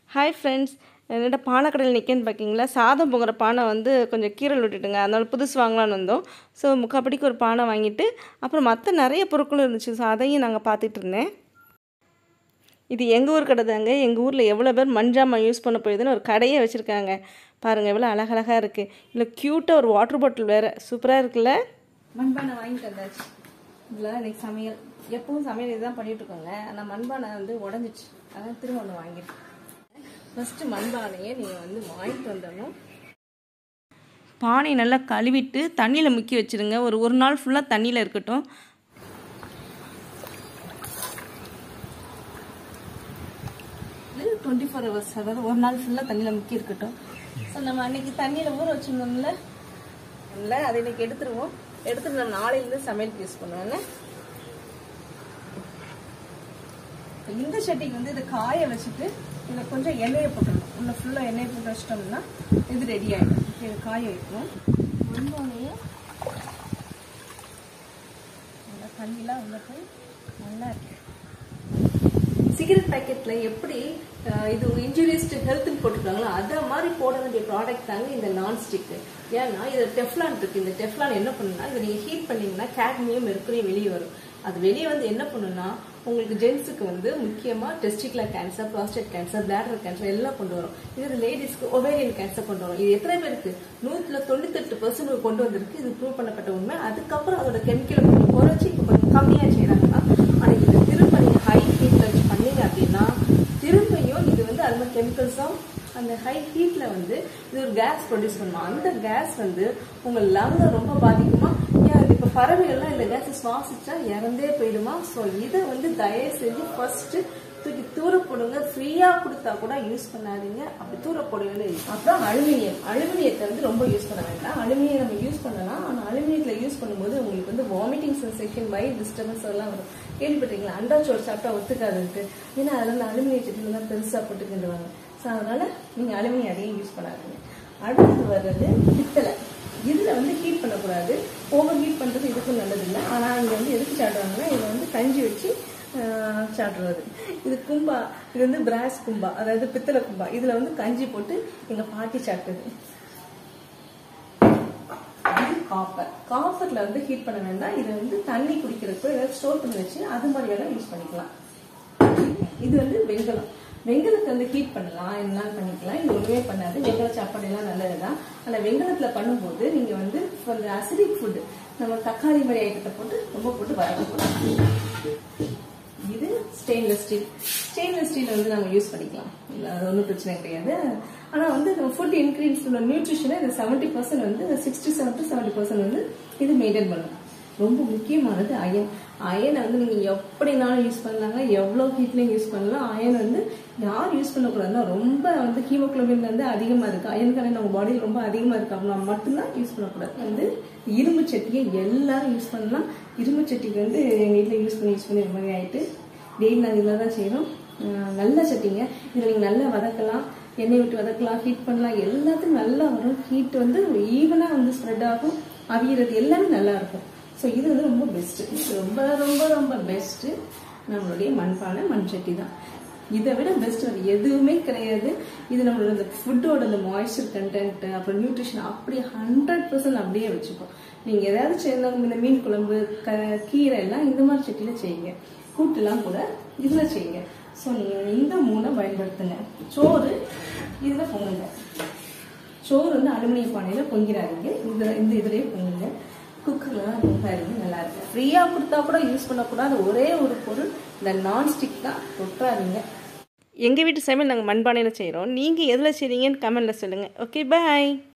hi friends என்னோட பானை கடையில் நிற்கேன்னு பார்க்கிங்களா சாதம் பொங்குற பானை வந்து கொஞ்சம் கீரல் விட்டுட்டுங்க அதனால புதுசு வாங்கலான்னு வந்தோம் ஸோ முக்காப்படிக்கு ஒரு பானை வாங்கிட்டு அப்புறம் மற்ற நிறைய பொருட்களும் இருந்துச்சு ஸோ அதையும் நாங்கள் பார்த்துட்டு இருந்தேன் இது எங்கள் ஊர் கடை தாங்க எங்கள் ஊரில் எவ்வளோ பேர் மண்ஜாமான் யூஸ் பண்ண போயுதுன்னு ஒரு கடையே வச்சுருக்காங்க பாருங்கள் எவ்வளோ அழகழகாக இருக்குது இல்லை க்யூட்டாக ஒரு வாட்டர் பாட்டில் வேறு சூப்பராக இருக்குல்ல மண்பானை வாங்கிட்டு வந்தாச்சு இதில் இன்னைக்கு சமையல் எப்பவும் சமையல் இதுதான் பண்ணிட்டு இருக்கோங்க ஆனால் மண்பானை வந்து உடஞ்சிச்சு அதான் திரும்ப ஒன்று வாங்கிட்டேன் ஃபஸ்ட்டு மண்பானையை நீங்கள் வந்து வாங்கிட்டு வந்துடணும் பானையை நல்லா கழுவிட்டு தண்ணியில் முக்கி வச்சுருங்க ஒரு ஒரு நாள் ஃபுல்லாக தண்ணியில் இருக்கட்டும் இது டுவெண்ட்டி ஃபோர் ஹவர்ஸ் அதாவது ஒரு நாள் ஃபுல்லாக தண்ணியில் முக்கி இருக்கட்டும் ஸோ நம்ம அன்னைக்கு தண்ணியில் ஊற வச்சுருந்தோம்ல இல்லை அதை இன்னைக்கு எடுத்துருவோம் எடுத்துட்டு நம்ம நாளையிலேருந்து சமையலுக்கு யூஸ் பண்ணுவோங்க இந்த சட்டிக்கு வந்து இதை காய வச்சுட்டு இதில் கொஞ்சம் எண்ணெயை போட்டுடணும் உள்ள ஃபுல்லாக எண்ணெயை போட்டு வச்சிட்டோம்னா இது ரெடி ஆகிடும் இது காய வைக்கணும் மண்பானையும் நல்லா தண்ணிலாம் உள்ள போய் நல்லா இருக்கு சிகரெட் பேக்கெட்ல எப்படி அஹ், இது இன்ஜுரியஸ் டு ஹெல்த்னு போட்டிருக்காங்களோ அத மாதிரி போட வேண்டிய ப்ராடக்ட் தாங்க இந்த நான் ஸ்டிக் ஏன்னா இது டெஃப்லான் இருக்கு இந்த டெஃப்லான் என்ன பண்ணுன்னா இதை நீங்க ஹீட் பண்ணீங்கன்னா கேட்மியம் மெர்க்குரி வெளியே வரும் அது வெளியே வந்து என்ன பண்ணுன்னா உங்களுக்கு ஜென்ஸுக்கு வந்து முக்கியமா testicular cancer prostate cancer bladder cancer எல்லாம் கொண்டு வரும் இது லேடிஸ்க்கு ஒவேரியன் கேன்சர் கொண்டு வரும் இது எத்தனை பேருக்கு நூத்துல தொண்ணூத்தெட்டு பர்சன்ட் கொண்டு வந்திருக்கு இது ப்ரூவ் பண்ணப்பட்ட உண்மை அதுக்கப்புறம் அதோட கெமிக்கலை கொஞ்சம் குறைச்சி இப்போ கொஞ்சம் கம்மியா செய்யறாங்கன்னா ஆனா இது திரும்ப நீங்க ஹை ஹீட்ல வச்சு பண்ணீங்க அப்படின்னா திரும்பியும் இது வந்து அது மாதிரி கெமிக்கல்ஸும் அந்த ஹை ஹீட்ல வந்து இது ஒரு கேஸ் ப்ரொடியூஸ் பண்ணும் அந்த கேஸ் வந்து உங்க லங்க ரொம்ப பாதிக்குமா ஏன் இப்ப பறவைகள்லாம் இந்த கேஸ் சுவாசிச்சா இறந்தே போயிடுமா ஸோ இதை வந்து தயவு செஞ்சு ஃபர்ஸ்ட் தூக்கி தூர போடுங்க ஃப்ரீயா கொடுத்தா கூட யூஸ் பண்ணாதீங்க அப்படி தூர போடுங்க அப்புறம் அலுமினியம் அலுமினியத்தை வந்து ரொம்ப யூஸ் பண்ண வேண்டாம் அலுமினியம் நம்ம யூஸ் பண்ணலாம் ஆனா அலுமினியத்துல யூஸ் பண்ணும்போது உங்களுக்கு வந்து வாமிட்டிங் சென்சேஷன் மைண்ட் டிஸ்டர்பன்ஸ் எல்லாம் வரும் கேள்விப்பட்டீங்களா அண்டாச்சோறு சாப்பிட்டா ஒத்துக்காதுன்ட்டு ஏன்னா அதில் வந்து அலுமினிய சட்டில தான் பெருசா போட்டு கிண்டுவாங்க ஸோ அதனால நீங்க அலுமினியம் அதையும் யூஸ் பண்ணாதீங்க அடுத்து வர்றது பித்தளை இதுல வந்து ஹீட் பண்ணக்கூடாது ஓவர் ஹீட் பண்றது இதுக்கும் நல்லது இல்லை ஆனா இங்க வந்து எதுக்கு சாப்பிடுவாங்கன்னா இதை வந்து கஞ்சி வச்சு ஆஹ், சாப்பிடுறது இது கும்பா இது வந்து பிராஸ் கும்பா அதாவது பித்தளை கும்பா இதுல வந்து கஞ்சி போட்டு எங்க பாட்டி சாப்பிட்டது இது காப்பர் காப்பர்ல வந்து ஹீட் பண்ண வேண்டாம் இதை வந்து தண்ணி குடிக்கிறதுக்கு ஏதாவது ஸ்டோர் பண்ணி வச்சு அது மாதிரி வேணா யூஸ் பண்ணிக்கலாம் இது வந்து வெண்கலம் வெண்கலத்தை வந்து ஹீட் பண்ணலாம் எல்லாம் பண்ணிக்கலாம் இது ஒண்ணுமே பண்ணாது வெண்கல சாப்பாடு எல்லாம் நல்லதுதான் ஆனா வெண்கலத்துல பண்ணும்போது நீங்க வந்து கொஞ்சம் அசிடிக் ஃபுட் நம்ம தக்காளி மாதிரி ஐட்டத்தை போட்டு ரொம்ப போட்டு வதக்கக்கூடாது இது ஸ்டெயின்லெஸ் ஸ்டீல் ஸ்டெயின்லெஸ் ஸ்டீல் வந்து நம்ம யூஸ் பண்ணிக்கலாம் இல்ல அது ஒன்றும் பிரச்சனை கிடையாது ஆனா வந்து நம்ம ஃபுட் இன்க்ரீடியன்ஸ் உள்ள நியூட்ரிஷனை இந்த செவன்டி பர்சன்ட் வந்து sixty seven to seventy percent வந்து இது மெயின்டைன் பண்ணும் ரொம்ப முக்கியமானது அயன் அயனை வந்து நீங்க எப்படினாலும் யூஸ் பண்ணலாங்க எவ்வளவு ஹீட்லயும் யூஸ் பண்ணலாம் அயன் வந்து யார் யூஸ் பண்ணக்கூடாதுன்னா ரொம்ப வந்து ஹீமோகுளோபின் வந்து அதிகமா இருக்கு அயன் கரை நம்ம பாடியில் ரொம்ப அதிகமா இருக்கு அப்படின்னா மட்டும்தான் யூஸ் பண்ணக்கூடாது வந்து இரும்பு சட்டியை எல்லாரும் யூஸ் பண்ணலாம் இரும்பு சட்டிக்கு வந்து எங்க வீட்டுல யூஸ் பண்ணி யூஸ் பண்ணி இந்த மாதிரி ஆயிட்டு டெய்லி நாங்கள் இதில் தான் செய்யறோம் அஹ் நல்ல சட்டிங்க இதில் நீங்கள் நல்லா வதக்கலாம் எண்ணெய் விட்டு வதக்கலாம் ஹீட் பண்ணலாம் எல்லாத்துக்கும் நல்லா வரும் ஹீட் வந்து ஈவனாக வந்து ஸ்ப்ரெட் ஆகும் அவியறது எல்லாமே நல்லா இருக்கும் ஸோ இது வந்து ரொம்ப பெஸ்ட் ரொம்ப ரொம்ப ரொம்ப பெஸ்ட் நம்மளுடைய மண்பானை மண் சட்டி தான் இதை விட பெஸ்ட் வேறு எதுவுமே கிடையாது இது நம்மளோட இந்த ஃபுட்டோட இந்த மாய்ஸ்சர் கண்டென்ட் அப்புறம் நியூட்ரிஷன் அப்படியே ஹண்ட்ரட் பர்சன்ட் அப்படியே வச்சுப்போம் நீங்கள் ஏதாவது செய்யணும் இந்த மீன் குழம்பு க கீரை எல்லாம் இந்த மாதிரி சட்டியில் செய்யுங்க கூட்டுலாம் கூட இதில் செய்யுங்க ஸோ நீங்கள் இந்த மூணை பயன்படுத்துங்க சோறு இதில் பொங்குங்க சோறு வந்து அலுமினிய பானையில் பொங்கிறாதீங்க இந்த இந்த இதுலேயே பொங்குங்க குக்கர்லாம் பொங்காதீங்க நல்லா இருக்கும் ஃப்ரீயாக கொடுத்தா கூட யூஸ் பண்ணக்கூடாத ஒரே ஒரு பொருள் இந்த நான்ஸ்டிக் தான் தொட்டுறாதீங்க எங்கள் வீட்டு சமையல் நாங்கள் மண்பானையில் செய்கிறோம் நீங்கள் எதில் செய்கிறீங்கன்னு கமெண்டில் சொல்லுங்கள் ஓகே பாய்